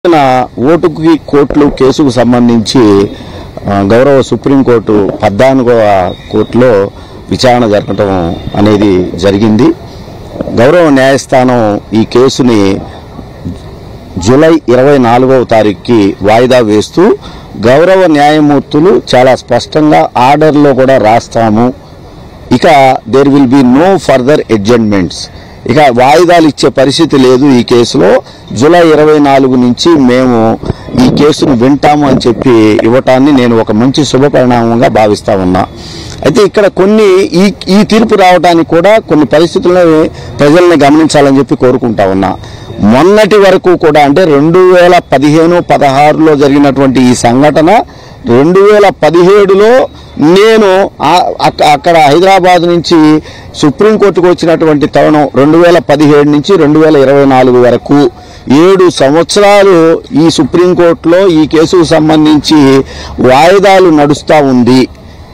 ఇచ్చిన ఓటుకి కోట్లు కేసుకు సంబంధించి ఆ, గౌరవ సుప్రీంకోర్టు పద్నాలుగవ కోర్టులో విచారణ జరగటం అనేది జరిగింది గౌరవ న్యాయస్థానం ఈ కేసుని జూలై ఇరవై నాలుగవ తారీఖుకి వాయిదా వేస్తూ గౌరవ న్యాయమూర్తులు చాలా స్పష్టంగా ఆర్డర్లో కూడా రాస్తాము ఇక there will be no further adjustments ఇక వాయిదాలు ఇచ్చే పరిస్థితి లేదు ఈ కేసులో జూలై ఇరవై నాలుగు నుంచి మేము ఈ కేసును వింటాము అని చెప్పి ఇవ్వటాన్ని నేను ఒక మంచి శుభ పరిణామంగా భావిస్తా ఉన్నా అయితే ఇక్కడ కొన్ని ఈ ఈ తీర్పు రావడానికి కూడా కొన్ని పరిస్థితులను ప్రజల్ని గమనించాలని చెప్పి కోరుకుంటా ఉన్నా మొన్నటి వరకు కూడా అంటే రెండు వేల పదిహేను పదహారులో జరిగినటువంటి ఈ సంఘటన రెండు వేల పదిహేడులో నేను ఆ- అక్క- అక్కడ హైదరాబాద్ నుంచి సుప్రీంకోర్టుకు వచ్చినటువంటి తరుణం రెండు వేల పదిహేడు నుంచి రెండు వేల ఇరవై నాలుగు వరకు ఏడు సంవత్సరాలు ఈ సుప్రీంకోర్టులో ఈ కేసుకు సంబంధించి వాయిదాలు నడుస్తూ ఉంది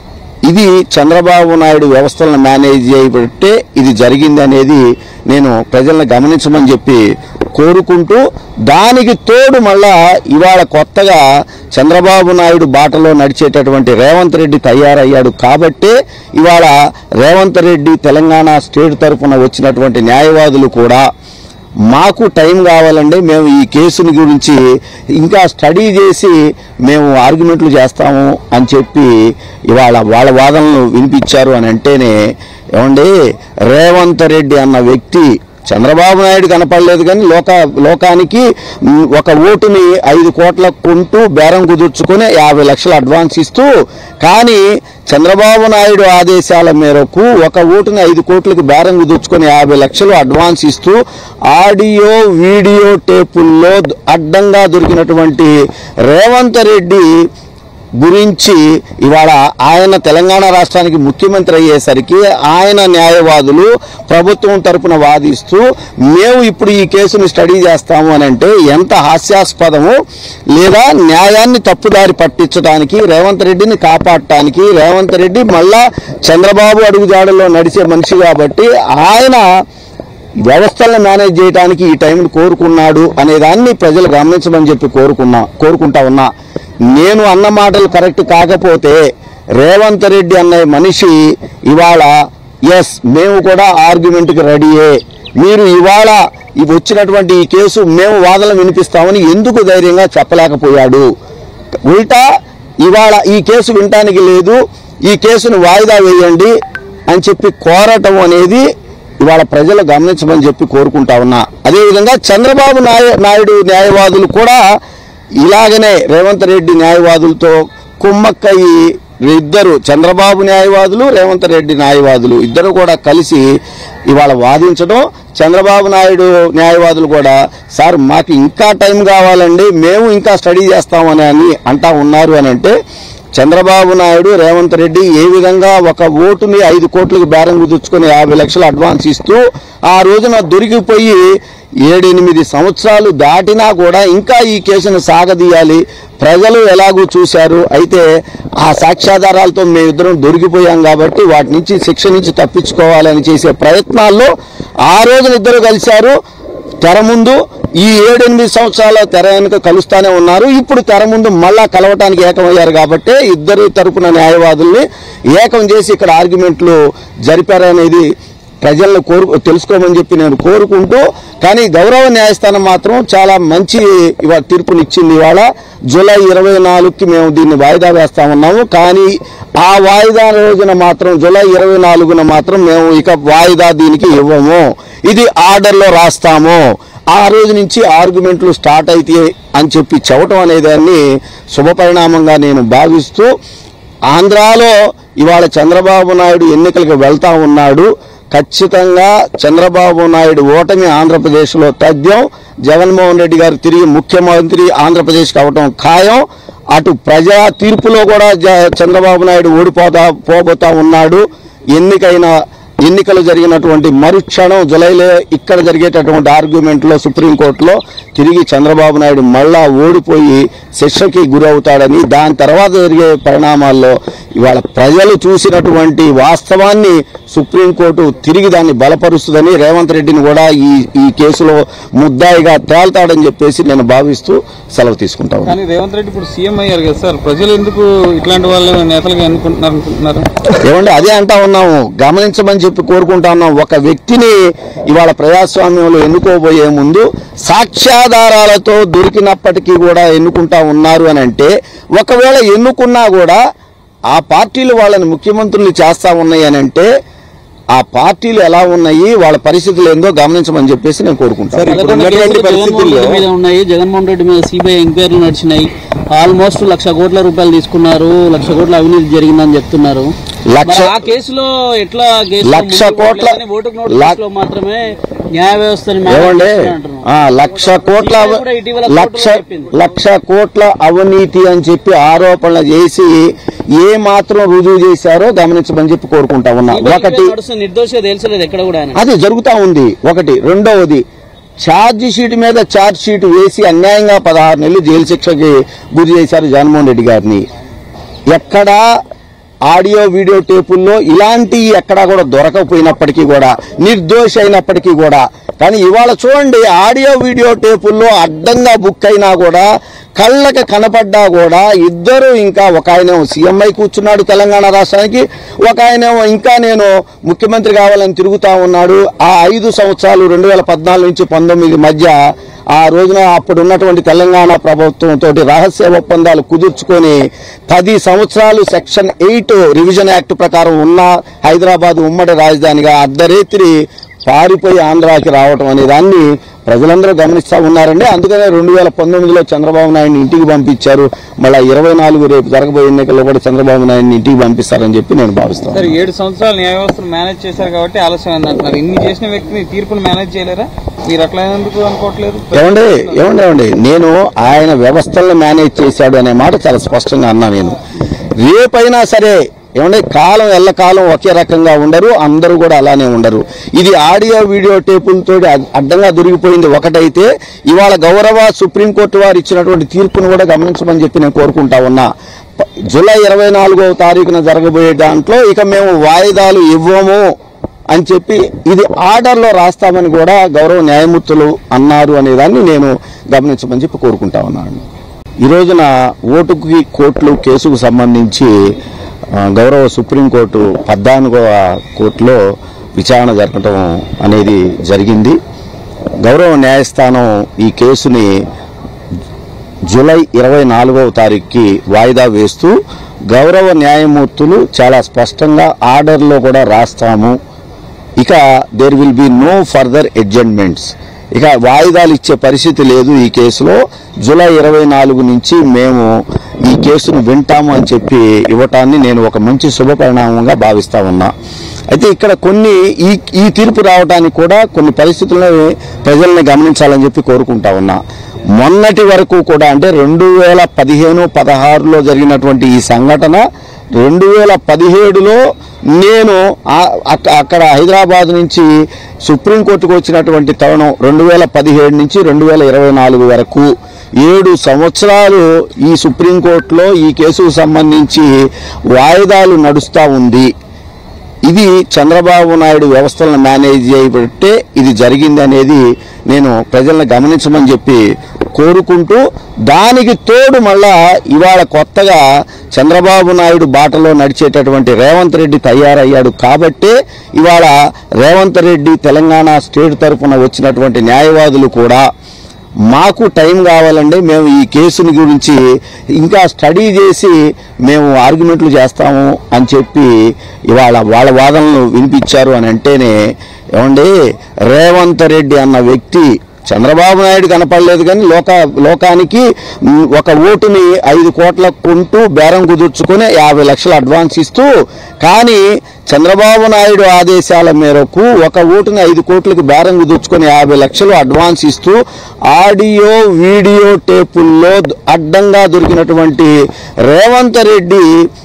ఇది చంద్రబాబు నాయుడు వ్యవస్థలను మేనేజ్ చేయబట్టే ఇది జరిగింది అనేది నేను ప్రజలను గమనించమని చెప్పి కోరుకుంటూ దానికి తోడు మళ్ళా ఇవాళ కొత్తగా చంద్రబాబు నాయుడు బాటలో నడిచేటటువంటి రేవంత్ రెడ్డి తయారయ్యాడు కాబట్టే ఇవాళ రేవంత్ రెడ్డి తెలంగాణ స్టేట్ తరఫున వచ్చినటువంటి న్యాయవాదులు కూడా మాకు టైం కావాలండి మేము ఈ కేసుని గురించి ఇంకా స్టడీ చేసి మేము ఆర్గ్యుమెంట్లు చేస్తాము అని చెప్పి ఇవాళ వాళ్ళ వాదనలు వినిపించారు అని అంటేనే ఏమండి రేవంత్ రెడ్డి అన్న వ్యక్తి చంద్రబాబు నాయుడు కనపడలేదు కానీ లోక లోకానికి మ్, ఒక ఓటుని ఐదు కోట్ల కొంటూ బేరం కుదుర్చుకొని యాభై లక్షలు అడ్వాన్స్ ఇస్తూ కానీ చంద్రబాబు నాయుడు ఆదేశాల మేరకు ఒక ఓటుని ఐదు కోట్లకు బేరం కుదుర్చుకొని యాభై లక్షలు అడ్వాన్స్ ఇస్తూ ఆడియో వీడియో టేపుల్లో అడ్డంగా దొరికినటువంటి రేవంత్ రెడ్డి గురించి ఇవాళ ఆయన తెలంగాణ రాష్ట్రానికి ముఖ్యమంత్రి అయ్యేసరికి ఆయన న్యాయవాదులు ప్రభుత్వం తరపున వాదిస్తూ మేము ఇప్పుడు ఈ కేసుని స్టడీ చేస్తాము అని అంటే ఎంత హాస్యాస్పదము లేదా న్యాయాన్ని తప్పుదారి పట్టించడానికి రేవంత్ రెడ్డిని కాపాడటానికి రేవంత్ రెడ్డి మళ్ళా చంద్రబాబు అడుగుజాడల్లో నడిచే మనిషి కాబట్టి ఆయన వ్యవస్థలను మేనేజ్ చేయడానికి ఈ టైంను కోరుకున్నాడు అనే దాన్ని ప్రజలు గమనించమని చెప్పి కోరుకున్నా కోరుకుంటా ఉన్నా నేను అన్న మాటలు కరెక్ట్ కాకపోతే రేవంత్ రెడ్డి అనే మనిషి ఇవాళ ఎస్ మేము కూడా ఆర్గ్యుమెంట్కి రెడీయే మీరు ఇవాళ ఇవి వచ్చినటువంటి ఈ కేసు మేము వాదన వినిపిస్తామని ఎందుకు ధైర్యంగా చెప్పలేకపోయాడు ఉల్టా ఇవాళ ఈ కేసు వినటానికి లేదు ఈ కేసును వాయిదా వేయండి అని చెప్పి కోరటం అనేది ఇవాళ ప్రజలు గమనించమని చెప్పి కోరుకుంటా ఉన్నా అదేవిధంగా చంద్రబాబు నాయ నాయుడు న్యాయవాదులు కూడా ఇలాగనే రేవంత్ రెడ్డి న్యాయవాదులతో కుమ్మక్కయి ఇద్దరు చంద్రబాబు న్యాయవాదులు రేవంత్ రెడ్డి న్యాయవాదులు ఇద్దరు కూడా కలిసి ఇవాళ వాదించడం చంద్రబాబు నాయుడు న్యాయవాదులు కూడా సార్ మాకు ఇంకా టైం కావాలండి మేము ఇంకా స్టడీ చేస్తామని అని అంటా ఉన్నారు అని అంటే చంద్రబాబు నాయుడు రేవంత్ రెడ్డి ఏ విధంగా ఒక ఓటుని ఐదు కోట్లకు బేరం కుదుర్చుకొని యాభై లక్షలు అడ్వాన్స్ ఇస్తూ ఆ రోజున దొరికిపోయి ఏడెనిమిది సంవత్సరాలు దాటినా కూడా ఇంకా ఈ కేసును సాగదీయాలి ప్రజలు ఎలాగూ చూశారు అయితే ఆ సాక్ష్యాధారాలతో మేమిద్దరం దొరికిపోయాం కాబట్టి వాటి నుంచి శిక్ష నుంచి తప్పించుకోవాలని చేసే ప్రయత్నాల్లో ఆ రోజున ఇద్దరు కలిశారు తెర ముందు ఈ ఏడెనిమిది సంవత్సరాల తెర వెనుక కలుస్తానే ఉన్నారు ఇప్పుడు తెర ముందు మళ్ళా కలవటానికి ఏకమయ్యారు కాబట్టి ఇద్దరు తరపున న్యాయవాదుల్ని ఏకం చేసి ఇక్కడ ఆర్గ్యుమెంట్లు జరిపారనేది ప్రజలను కోరు తెలుసుకోమని చెప్పి నేను కోరుకుంటూ కానీ గౌరవ న్యాయస్థానం మాత్రం చాలా మంచి ఇవాళ తీర్పునిచ్చింది ఇవాళ జూలై ఇరవై నాలుగుకి మేము దీన్ని వాయిదా వేస్తా ఉన్నాము కానీ ఆ వాయిదా రోజున మాత్రం జూలై ఇరవై నాలుగున మాత్రం మేము ఇక వాయిదా దీనికి ఇవ్వము ఇది ఆర్డర్లో రాస్తాము ఆ రోజు నుంచి ఆర్గ్యుమెంట్లు స్టార్ట్ అయితే అని చెప్పి చెప్పటం అనే దాన్ని శుభపరిణామంగా నేను భావిస్తూ ఆంధ్రాలో ఇవాళ చంద్రబాబు నాయుడు ఎన్నికలకు వెళ్తా ఉన్నాడు ఖచ్చితంగా చంద్రబాబు నాయుడు ఓటమి ఆంధ్రప్రదేశ్లో తథ్యం జగన్మోహన్ రెడ్డి గారు తిరిగి ముఖ్యమంత్రి ఆంధ్రప్రదేశ్ కావటం ఖాయం అటు ప్రజా తీర్పులో కూడా జ- చంద్రబాబు నాయుడు ఓడిపోతా పోబోతా ఉన్నాడు ఎన్నికైన ఎన్నికలు జరిగినటువంటి మరుక్షణం జులైలో ఇక్కడ జరిగేటటువంటి ఆర్గ్యుమెంట్లో సుప్రీంకోర్టులో తిరిగి చంద్రబాబు నాయుడు మళ్ళా ఓడిపోయి శిక్షకి గురవుతాడని దాని తర్వాత జరిగే పరిణామాల్లో ఇవాళ ప్రజలు చూసినటువంటి వాస్తవాన్ని సుప్రీంకోర్టు తిరిగి దాన్ని బలపరుస్తుందని రేవంత్ రెడ్డిని కూడా ఈ ఈ కేసులో ముద్దాయిగా తేల్తాడని చెప్పేసి నేను భావిస్తూ సెలవు తీసుకుంటాను కానీ రేవంత్ రెడ్డి ఇప్పుడు సీఎం అయ్యారు కదా సార్ ప్రజలు ఎందుకు ఇట్లాంటి వాళ్ళు నేతలుగా ఎన్నుకుంటున్నారు అనుకుంటున్నారు ఏమండి అదే అంటా ఉన్నాము గమనించమని చెప్పి కోరుకుంటా ఉన్నాం ఒక వ్యక్తిని ఇవాళ ప్రజాస్వామ్యంలో ఎన్నుకోబోయే ముందు సాక్ష్యాధారాలతో దొరికినప్పటికీ కూడా ఎన్నుకుంటా ఉన్నారు అని అంటే ఒకవేళ ఎన్నుకున్నా కూడా ఆ పార్టీలు వాళ్ళని ముఖ్యమంత్రులు చేస్తా ఉన్నాయి అని అంటే ఆ పార్టీలు ఎలా ఉన్నాయి వాళ్ళ పరిస్థితులు ఏందో గమనించమని చెప్పేసి నేను కోరుకుంటాను ఇప్పుడు పదకొండు ఉన్నటువంటి కేసులు జగన్మోహన్ పరిస్థితుల్లో రెడ్డి మీద ఉన్నాయి జగన్మోహన్ రెడ్డి మీద సిబిఐ ఎంక్వైరీలు నడిచినాయి ఆల్మోస్ట్ లక్ష కోట్ల రూపాయలు తీసుకున్నారు లక్ష కోట్ల అవినీతి జరిగిందని చెప్తున్నారు లక్ష మరి ఆ కేసులో ఎట్లా కేసులో లక్ష ముందుకు కోట్ల- పోలేదని ఓటుకు నోటు ల- కేసులో మాత్రమే న్యాయ వ్యవస్థని మేనేజ్ ఏమండి చేస్తున్నారు అంటున్నారు. ఆ, లక్ష కోట్ల CBI అవ- కూడా ఇటీవల లక్ష కోర్టులో చెప్పింది. లక్ష కోట్ల అవినీతి అని చెప్పి ఆరోపణలు చేసి ఏ మాత్రం రుజువు చేశారో గమనించమని చెప్పి కోరుకుంటా ఉన్నా CBI ఒకటి నడుస్తున్న నిర్దోషిగా తెలిసలేదు ఎక్కడ కూడా ఆయన అది జరుగుతా ఉంది ఒకటి రెండవది ఛార్జ్ షీట్ మీద ఛార్జ్ షీట్ వేసి అన్యాయంగా పదహారు నెలలు జైలు శిక్షకి గురి చేశారు జగన్మోహన్ రెడ్డి గారిని ఎక్కడా ఆడియో వీడియో టేపుల్లో ఇలాంటి ఎక్కడా కూడా దొరకకపోయినప్పటికీ కూడా నిర్దోషి అయినప్పటికీ కూడా కానీ ఇవాళ చూడండి ఆడియో వీడియో టేపుల్లో అడ్డంగా బుక్ అయినా కూడా కళ్ళకి కనపడ్డా కూడా ఇద్దరు ఇంకా ఒక ఆయనేమో సీఎంఐ కూర్చున్నాడు తెలంగాణ రాష్ట్రానికి ఒక ఆయనేమో ఇంకా నేను ముఖ్యమంత్రి కావాలని తిరుగుతా ఉన్నాడు ఆ ఐదు సంవత్సరాలు రెండు వేల పద్నాలుగు నుంచి పంతొమ్మిది మధ్య ఆ రోజున అప్పుడు ఉన్నటువంటి తెలంగాణ ప్రభుత్వం తోటి రహస్య ఒప్పందాలు కుదుర్చుకొని పది సంవత్సరాలు సెక్షన్ ఎయిట్ రివిజన్ యాక్ట్ ప్రకారం ఉన్న హైదరాబాద్ ఉమ్మడి రాజధానిగా అర్ధరేత్రి పారిపోయి ఆంధ్రాకి రావటం అనే దాన్ని ప్రజలందరూ గమనిస్తా ఉన్నారండి అందుకనే రెండు వేల పంతొమ్మిదిలో చంద్రబాబు నాయుడిని ఇంటికి పంపించారు మళ్ళీ ఇరవై నాలుగు రేపు జరగబోయే ఎన్నికల్లో కూడా చంద్రబాబు నాయుడిని ఇంటికి పంపిస్తారని చెప్పి నేను భావిస్తాను సార్ ఏడు సంవత్సరాలు న్యాయ వ్యవస్థను మేనేజ్ చేశారు కాబట్టి ఆలస్యం అయింది అంటున్నారు ఇన్ని చేసిన వ్యక్తిని తీర్పును మేనేజ్ చేయలేరా మీరు అట్లా ఎందుకు అనుకోవట్లేదు ఏమండి ఏమండి ఏమండి నేను ఆయన వ్యవస్థలను మేనేజ్ చేశాడు అనే మాట చాలా స్పష్టంగా అన్నా నేను రేపైనా సరే ఏమంటే కాలం ఎల్లకాలం ఒకే రకంగా ఉండరు అందరూ కూడా అలానే ఉండరు ఇది ఆడియో వీడియో టేపులతో అడ్డంగా దొరికిపోయింది ఒకటైతే ఇవాళ గౌరవ సుప్రీంకోర్టు వారు ఇచ్చినటువంటి తీర్పును కూడా గమనించమని చెప్పి నేను కోరుకుంటా ఉన్నా ప- జూలై ఇరవై నాలుగవ తారీఖున జరగబోయే దాంట్లో ఇక మేము వాయిదాలు ఇవ్వము అని చెప్పి ఇది ఆర్డర్లో రాస్తామని కూడా గౌరవ న్యాయమూర్తులు అన్నారు అనేదాన్ని నేను గమనించమని చెప్పి కోరుకుంటా ఉన్నాను ఈ రోజున ఓటుకి కోర్టులు కేసుకు సంబంధించి ఆ, గౌరవ సుప్రీంకోర్టు పద్నాలుగవ కోర్టులో విచారణ జరగటం అనేది జరిగింది గౌరవ న్యాయస్థానం ఈ కేసుని జూలై ఇరవై నాలుగవ తారీఖుకి వాయిదా వేస్తూ గౌరవ న్యాయమూర్తులు చాలా స్పష్టంగా ఆర్డర్లో కూడా రాస్తాము ఇక there will be no further adjustments ఇక వాయిదాలు ఇచ్చే పరిస్థితి లేదు ఈ కేసులో జూలై ఇరవై నాలుగు నుంచి మేము ఈ కేసును వింటాము అని చెప్పి ఇవ్వటాన్ని నేను ఒక మంచి శుభ పరిణామంగా భావిస్తా ఉన్నా అయితే ఇక్కడ కొన్ని ఈ ఈ తీర్పు రావడానికి కూడా కొన్ని పరిస్థితులను ప్రజల్ని గమనించాలని చెప్పి కోరుకుంటా ఉన్నా మొన్నటి వరకు కూడా అంటే రెండు వేల పదిహేను పదహారులో జరిగినటువంటి ఈ సంఘటన రెండు వేల పదిహేడులో నేను ఆ- అక్క- అక్కడ హైదరాబాద్ నుంచి సుప్రీంకోర్టుకు వచ్చినటువంటి తరుణం రెండు వేల పదిహేడు నుంచి రెండు వేల ఇరవై నాలుగు వరకు ఏడు సంవత్సరాలు ఈ సుప్రీంకోర్టులో ఈ కేసుకు సంబంధించి వాయిదాలు నడుస్తూ ఉంది ఇది చంద్రబాబు నాయుడు వ్యవస్థలను మేనేజ్ చేయబట్టే ఇది జరిగింది అనేది నేను ప్రజలను గమనించమని చెప్పి కోరుకుంటూ దానికి తోడు మళ్ళా ఇవాళ కొత్తగా చంద్రబాబు నాయుడు బాటలో నడిచేటటువంటి రేవంత్ రెడ్డి తయారయ్యాడు కాబట్టే ఇవాళ రేవంత్ రెడ్డి తెలంగాణ స్టేట్ తరఫున వచ్చినటువంటి న్యాయవాదులు కూడా మాకు టైం కావాలండి మేము ఈ కేసుని గురించి ఇంకా స్టడీ చేసి మేము ఆర్గ్యుమెంట్లు చేస్తాము అని చెప్పి ఇవాళ వాళ్ళ వాదనలు వినిపించారు అని అంటేనే ఏమండి రేవంత్ రెడ్డి అన్న వ్యక్తి చంద్రబాబు నాయుడు కనపడలేదు కానీ లోక లోకానికి మ్, ఒక ఓటుని ఐదు కోట్ల కొంటూ బేరం కుదుర్చుకొని యాభై లక్షలు అడ్వాన్స్ ఇస్తూ కానీ చంద్రబాబు నాయుడు ఆదేశాల మేరకు ఒక ఓటుని ఐదు కోట్లకి బేరం కుదుర్చుకొని యాభై లక్షలు అడ్వాన్స్ ఇస్తూ ఆడియో వీడియో టేపుల్లో అడ్డంగా దొరికినటువంటి రేవంత్ రెడ్డి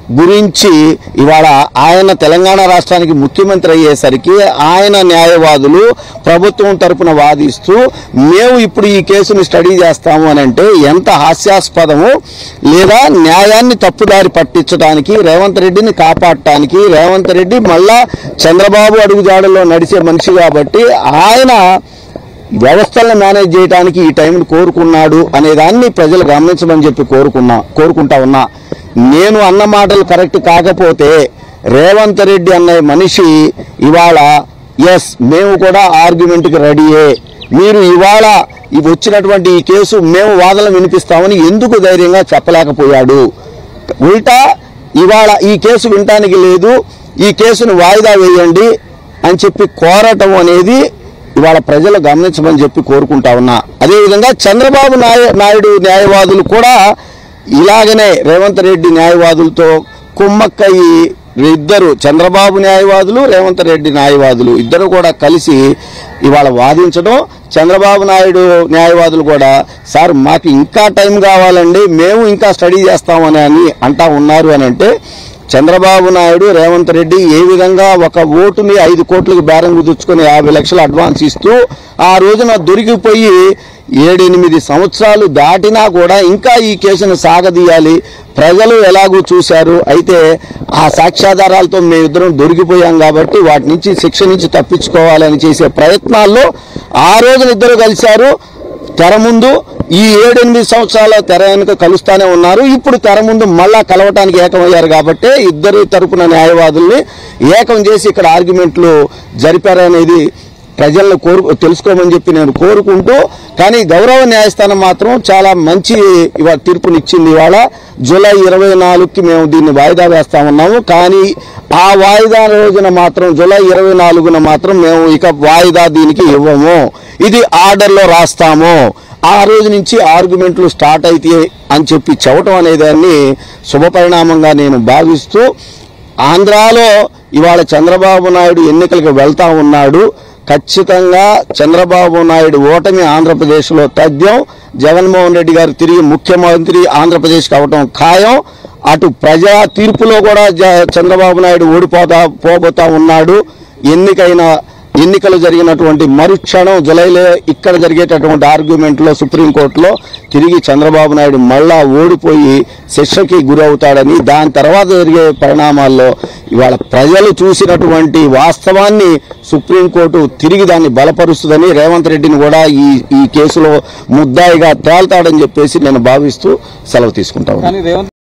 గురించి ఇవాళ ఆయన తెలంగాణ రాష్ట్రానికి ముఖ్యమంత్రి అయ్యేసరికి ఆయన న్యాయవాదులు ప్రభుత్వం తరపున వాదిస్తూ మేము ఇప్పుడు ఈ కేసుని స్టడీ చేస్తాము అని అంటే ఎంత హాస్యాస్పదము లేదా న్యాయాన్ని తప్పుదారి పట్టించడానికి రేవంత్ రెడ్డిని కాపాడటానికి రేవంత్ రెడ్డి మళ్ళా చంద్రబాబు అడుగుజాడల్లో నడిచే మనిషి కాబట్టి ఆయన వ్యవస్థలను మేనేజ్ చేయడానికి ఈ టైంను కోరుకున్నాడు అనే దాన్ని ప్రజలు గమనించమని చెప్పి కోరుకున్నా కోరుకుంటా ఉన్నా నేను అన్న మాటలు కరెక్ట్ కాకపోతే రేవంత్ రెడ్డి అనే మనిషి ఇవాళ ఎస్ మేము కూడా ఆర్గ్యుమెంట్కి రెడీయే మీరు ఇవాళ ఇవి వచ్చినటువంటి ఈ కేసు మేము వాదన వినిపిస్తామని ఎందుకు ధైర్యంగా చెప్పలేకపోయాడు ఉల్టా ఇవాళ ఈ కేసు వినటానికి లేదు ఈ కేసును వాయిదా వేయండి అని చెప్పి కోరటం అనేది ఇవాళ ప్రజలు గమనించమని చెప్పి కోరుకుంటా ఉన్నా అదేవిధంగా చంద్రబాబు నాయ నాయుడు న్యాయవాదులు కూడా ఇలాగనే రేవంత్ రెడ్డి న్యాయవాదులతో కుమ్మక్కయ్యి ఇద్దరు చంద్రబాబు న్యాయవాదులు రేవంత్ రెడ్డి న్యాయవాదులు ఇద్దరు కూడా కలిసి ఇవాళ వాదించడం చంద్రబాబు నాయుడు న్యాయవాదులు కూడా సార్ మాకు ఇంకా టైం కావాలండి మేము ఇంకా స్టడీ చేస్తామని అని అంటా ఉన్నారు అని అంటే చంద్రబాబు నాయుడు రేవంత్ రెడ్డి ఏ విధంగా ఒక ఓటుని ఐదు కోట్లకు బేరం కుదుర్చుకొని యాభై లక్షలు అడ్వాన్స్ ఇస్తూ ఆ రోజున దొరికిపోయి ఏడెనిమిది సంవత్సరాలు దాటినా కూడా ఇంకా ఈ కేసును సాగదీయాలి ప్రజలు ఎలాగూ చూశారు అయితే ఆ సాక్ష్యాధారాలతో మేమిద్దరం దొరికిపోయాం కాబట్టి వాటి నుంచి శిక్ష నుంచి తప్పించుకోవాలని చేసే ప్రయత్నాల్లో ఆ రోజున ఇద్దరు కలిశారు తెర ముందు ఈ ఏడెనిమిది సంవత్సరాల తెర వెనుక కలుస్తానే ఉన్నారు ఇప్పుడు తెర ముందు మళ్ళా కలవటానికి ఏకమయ్యారు కాబట్టి ఇద్దరు తరపున న్యాయవాదుల్ని ఏకం చేసి ఇక్కడ ఆర్గ్యుమెంట్లు జరిపారనేది ప్రజలను కోరు తెలుసుకోమని చెప్పి నేను కోరుకుంటూ కానీ గౌరవ న్యాయస్థానం మాత్రం చాలా మంచి ఇవాళ తీర్పునిచ్చింది ఇవాళ జూలై ఇరవై నాలుగుకి మేము దీన్ని వాయిదా వేస్తా ఉన్నాము కానీ ఆ వాయిదా రోజున మాత్రం జూలై ఇరవై నాలుగున మాత్రం మేము ఇక వాయిదా దీనికి ఇవ్వము ఇది ఆర్డర్లో రాస్తాము ఆ రోజు నుంచి ఆర్గ్యుమెంట్లు స్టార్ట్ అయితే అని చెప్పి చెప్పటం అనే దాన్ని శుభపరిణామంగా నేను భావిస్తూ ఆంధ్రాలో ఇవాళ చంద్రబాబు నాయుడు ఎన్నికలకు వెళ్తా ఉన్నాడు ఖచ్చితంగా చంద్రబాబు నాయుడు ఓటమి ఆంధ్రప్రదేశ్లో తథ్యం జగన్మోహన్ రెడ్డి గారు తిరిగి ముఖ్యమంత్రి ఆంధ్రప్రదేశ్ కావటం ఖాయం అటు ప్రజా తీర్పులో కూడా జ- చంద్రబాబు నాయుడు ఓడిపోతా పోబోతా ఉన్నాడు ఎన్నికైన ఎన్నికలు జరిగినటువంటి మరుక్షణం జులైలో ఇక్కడ జరిగేటటువంటి ఆర్గ్యుమెంట్లో సుప్రీంకోర్టులో తిరిగి చంద్రబాబు నాయుడు మళ్ళా ఓడిపోయి శిక్షకి గురవుతాడని దాని తర్వాత జరిగే పరిణామాల్లో ఇవాళ ప్రజలు చూసినటువంటి వాస్తవాన్ని సుప్రీంకోర్టు తిరిగి దాన్ని బలపరుస్తుందని రేవంత్ రెడ్డిని కూడా ఈ ఈ కేసులో ముద్దాయిగా తేల్తాడని చెప్పేసి నేను భావిస్తూ సెలవు తీసుకుంటాను కానీ రేవంత్